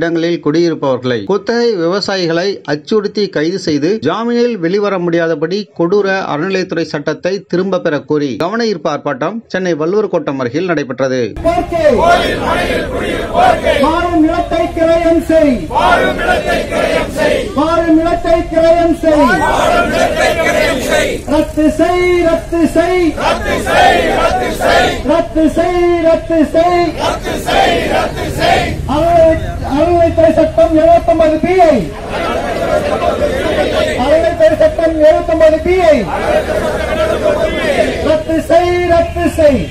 இடங்களில் குடியிருப்பவர்களை குத்தகை விவசாயிகளை அச்சுறுத்தி கைது செய்து ஜாமீனில் வெளிவர முடியாதபடி கொடூர அறநிலையத்துறை சட்டத்தை திரும்ப பெற கோரி கவன ஈர்ப்பு ஆர்ப்பாட்டம் சென்னை வள்ளுவர் கோட்டம் அருகில் நடைபெற்றது கோர்க்கை வாழும் நிலத்தை கிரயம் செய் வாழும் நிலத்தை கிரயம் செய் ரத்து செய் ரத்து செய் ரத்து செய் ரத்து செய் அறநிலைத்துறை சட்டம் எழுபத்தொன்பது பிஐ அறநிலைத்துறை சட்டம் எழுபத்தொன்பது பிஐ ரத்து செய் ரத்து செய்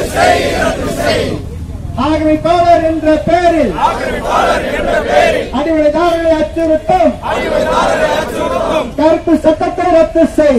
ஆக்கிரமிப்பாளர் என்ற பெயரில் அடிவடைதாரர்களை அச்சுறுத்தும் கருப்பு சட்டத்தை ரத்து செய்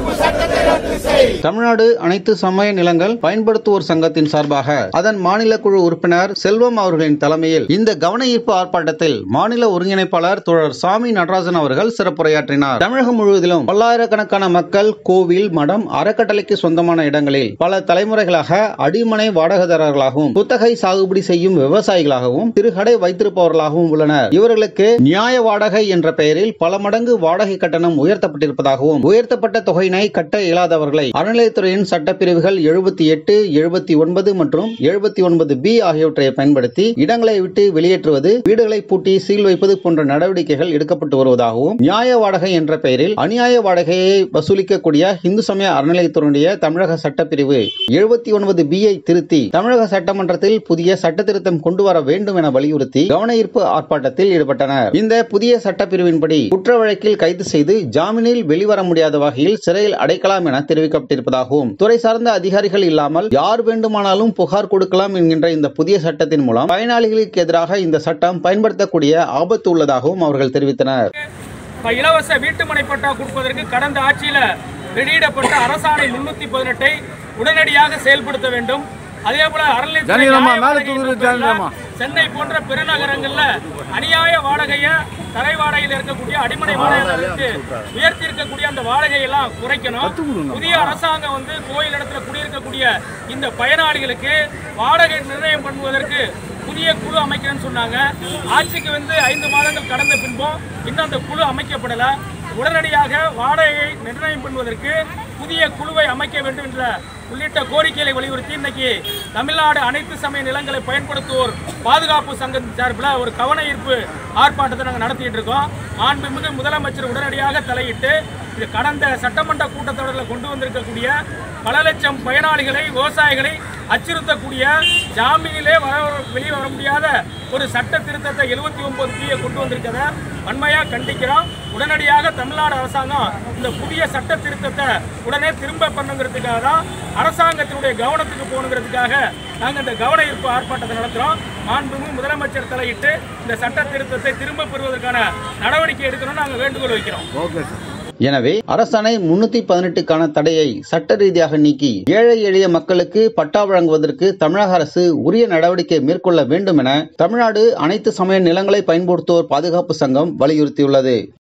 தமிழ்நாடு அனைத்து சமய நிலங்கள் பயன்படுத்துவோர் சங்கத்தின் சார்பாக அதன் மாநில குழு உறுப்பினர் செல்வம் அவர்களின் தலைமையில் இந்த கவன ஈர்ப்பு ஆர்ப்பாட்டத்தில் மாநில ஒருங்கிணைப்பாளர் தோழர் சாமி நடராஜன் அவர்கள் சிறப்புரையாற்றினார் தமிழகம் முழுவதிலும் பல்லாயிரக்கணக்கான மக்கள் கோவில் மடம் அறக்கட்டளைக்கு சொந்தமான இடங்களில் பல தலைமுறைகளாக அடிமனை வாடகைதாரர்களாகவும் குத்தகை சாகுபடி செய்யும் விவசாயிகளாகவும் திருகடை வைத்திருப்பவர்களாகவும் உள்ளனர் இவர்களுக்கு நியாய வாடகை என்ற பெயரில் பல மடங்கு வாடகை கட்டணம் உயர்த்தப்பட்டிருப்பதாகவும் உயர்த்தப்பட்ட தொகையினை கட்ட இயலாதவர்களை அறநிலையத்துறையின் சட்டப்பிரிவுகள் எழுபத்தி எட்டு எழுபத்தி ஒன்பது மற்றும் எழுபத்தி ஒன்பது பி ஆகியவற்றை பயன்படுத்தி இடங்களை விட்டு வெளியேற்றுவது வீடுகளை பூட்டி சீல் வைப்பது போன்ற நடவடிக்கைகள் எடுக்கப்பட்டு வருவதாகவும் நியாய வாடகை என்ற பெயரில் அநியாய வாடகையை வசூலிக்கக்கூடிய இந்து சமய அறநிலையத்துறையுடைய தமிழக சட்டப்பிரிவு எழுபத்தி ஒன்பது பி ஐ திருத்தி தமிழக சட்டமன்றத்தில் புதிய சட்ட திருத்தம் கொண்டு வர வேண்டும் என வலியுறுத்தி கவன ஈர்ப்பு ஆர்ப்பாட்டத்தில் ஈடுபட்டனர் இந்த புதிய சட்டப்பிரிவின்படி குற்ற வழக்கில் கைது செய்து ஜாமீனில் வெளிவர முடியாத வகையில் சிறையில் அடைக்கலாம் என தெரிவிக்கப்பட்டிருப்பதாகவும் துறை சார்ந்த அதிகாரிகள் இல்லாமல் யார் வேண்டுமானாலும் புகார் கொடுக்கலாம் என்கின்ற இந்த புதிய சட்டத்தின் மூலம் பயனாளிகளுக்கு எதிராக இந்த சட்டம் பயன்படுத்தக்கூடிய ஆபத்து உள்ளதாகவும் அவர்கள் தெரிவித்தனர் இப்ப இலவச வீட்டுமனை பட்டா கொடுப்பதற்கு கடந்த ஆட்சியில வெளியிடப்பட்ட அரசாணை முன்னூத்தி பதினெட்டை உடனடியாக செயல்படுத்த வேண்டும் அதே போல அறநிலையத்துறை ஜானகிராமா, நியாய மேல வாடகை தூக்குது, என்ற பெயர்ல ஜானகிராமா. சென்னை போன்ற பெருநகரங்கள்ல அநியாய வாடகைய தரை வாடகையில் இருக்கக்கூடிய அடிமனை வாடகைகளுக்கு உயர்த்தி இருக்கக்கூடிய அந்த வாடகையெல்லாம் குறைக்கணும் புதிய அரசாங்கம் வந்து கோயில் இடத்துல குடியிருக்கக்கூடிய இந்த பயனாளிகளுக்கு வாடகை நிர்ணயம் பண்ணுவதற்கு புதிய குழு அமைக்கிறேன்னு சொன்னாங்க ஆட்சிக்கு வந்து ஐந்து மாதங்கள் கடந்த பின்பும் இன்னும் அந்த குழு அமைக்கப்படல உடனடியாக வாடகையை நிர்ணயம் பண்ணுவதற்கு புதிய குழுவை அமைக்க வேண்டும் என்ற உள்ளிட்ட கோரிக்கைகளை வலியுறுத்தி இன்னைக்கு தமிழ்நாடு அனைத்து சமய நிலங்களை பயன்படுத்துவோர் பாதுகாப்பு சங்கத்தின் சார்பில் ஒரு கவன ஈர்ப்பு ஆர்ப்பாட்டத்தை நாங்கள் நடத்திட்டு இருக்கோம் மாண்புமிகு முதலமைச்சர் உடனடியாக தலையிட்டு இது கடந்த சட்டமன்ற கூட்டத்தொடரில் கொண்டு வந்திருக்கக்கூடிய பல லட்சம் பயனாளிகளை விவசாயிகளை அச்சுறுத்தக்கூடிய ஜாமீனிலே வர வெளியே வர முடியாத ஒரு சட்ட திருத்தத்தை எழுபத்தி ஒன்பது பிஏ கொண்டு வந்திருக்கிறத வன்மையாக கண்டிக்கிறோம் உடனடியாக தமிழ்நாடு அரசாங்கம் இந்த புதிய சட்ட திருத்தத்தை உடனே திரும்ப பண்ணுங்கிறதுக்காக தான் அரசாங்கத்தினுடைய கவனத்துக்கு போகணுங்கிறதுக்காக நாங்கள் இந்த கவன ஈர்ப்பு ஆர்ப்பாட்டத்தை நடத்துகிறோம் மாண்புமிகு முதலமைச்சர் தலையிட்டு இந்த சட்ட திருத்தத்தை திரும்ப பெறுவதற்கான நடவடிக்கை எடுக்கணும்னு நாங்கள் வேண்டுகோள் வைக்கிறோம் ஓகே சார் எனவே அரசாணை முன்னூத்தி பதினெட்டுக்கான தடையை சட்ட ரீதியாக நீக்கி ஏழை எளிய மக்களுக்கு பட்டா வழங்குவதற்கு தமிழக அரசு உரிய நடவடிக்கை மேற்கொள்ள வேண்டும் என தமிழ்நாடு அனைத்து சமய நிலங்களை பயன்படுத்துவோர் பாதுகாப்பு சங்கம் வலியுறுத்தியுள்ளது